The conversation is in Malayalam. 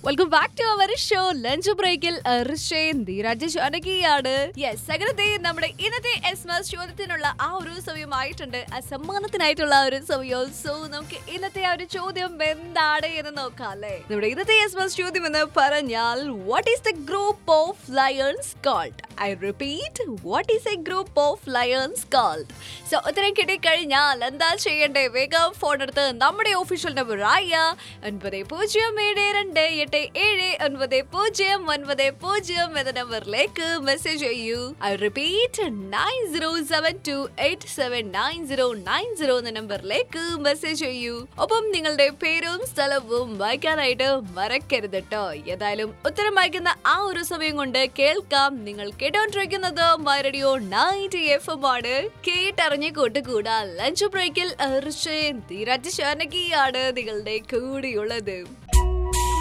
welcome back to our show lunch ബ്രേക്കിൽ ഋഷേൻ ധീരാജ് ഷാനകിയാണ് യെസ് അങ്ങനെ നമ്മുടെ ഇന്നത്തെ എസ്മസ് ചോദ്യത്തിനുള്ള ആ ഒരു സമയമായിട്ടുണ്ട് ആ സമ്മാനത്തിനായിട്ടുള്ള ആ ഒരു സമയവും സോ നമുക്ക് ഇന്നത്തെ ആ ഒരു ചോദ്യം എന്താണ് എന്ന് നോക്കാം അല്ലേ നമ്മുടെ ഇന്നത്തെ എസ്മസ് ചോദ്യം എന്ന് പറഞ്ഞാൽ what is the group of lions called I repeat what is a group of lions called so ഉത്തരം കിട്ടിക്കഴിഞ്ഞാൽ എന്താ ചെയ്യണ്ടേ വേഗം ഫോൺ എടുത്ത് നമ്മുടെ ഒഫീഷ്യൽ നമ്പർ ആയ ഒൻപത് പൂജ്യം ഏഴ് രണ്ട് എട്ട് ഏഴ് ഒൻപത് പൂജ്യം ഒൻപത് പൂജ്യം എന്ന നമ്പറിലേക്ക് മെസ്സേജ് ചെയ്യൂ I repeat nine zero seven two eight seven nine zero nine zero എന്ന നമ്പറിലേക്ക് മെസ്സേജ് ചെയ്യൂ ഒപ്പം നിങ്ങളുടെ പേരും സ്ഥലവും വായിക്കാനായിട്ട് മറക്കരുത് കേട്ടോ ഏതായാലും ഉത്തരം വായിക്കുന്ന ആ ഒരു സമയം കൊണ്ട് കേൾക്കാം നിങ്ങൾ കേട്ടോണ്ടിരിക്കുന്നത് റേഡിയോ നയൻറ്റി എഫ് എം ആണ് കേട്ടറിഞ്ഞ് കൂട്ടുകൂടാ ലഞ്ച് ബ്രേക്കിൽ തീരാറ്റ് ശാനകിയാണ് നിങ്ങളുടെ കൂടെയുള്ളത്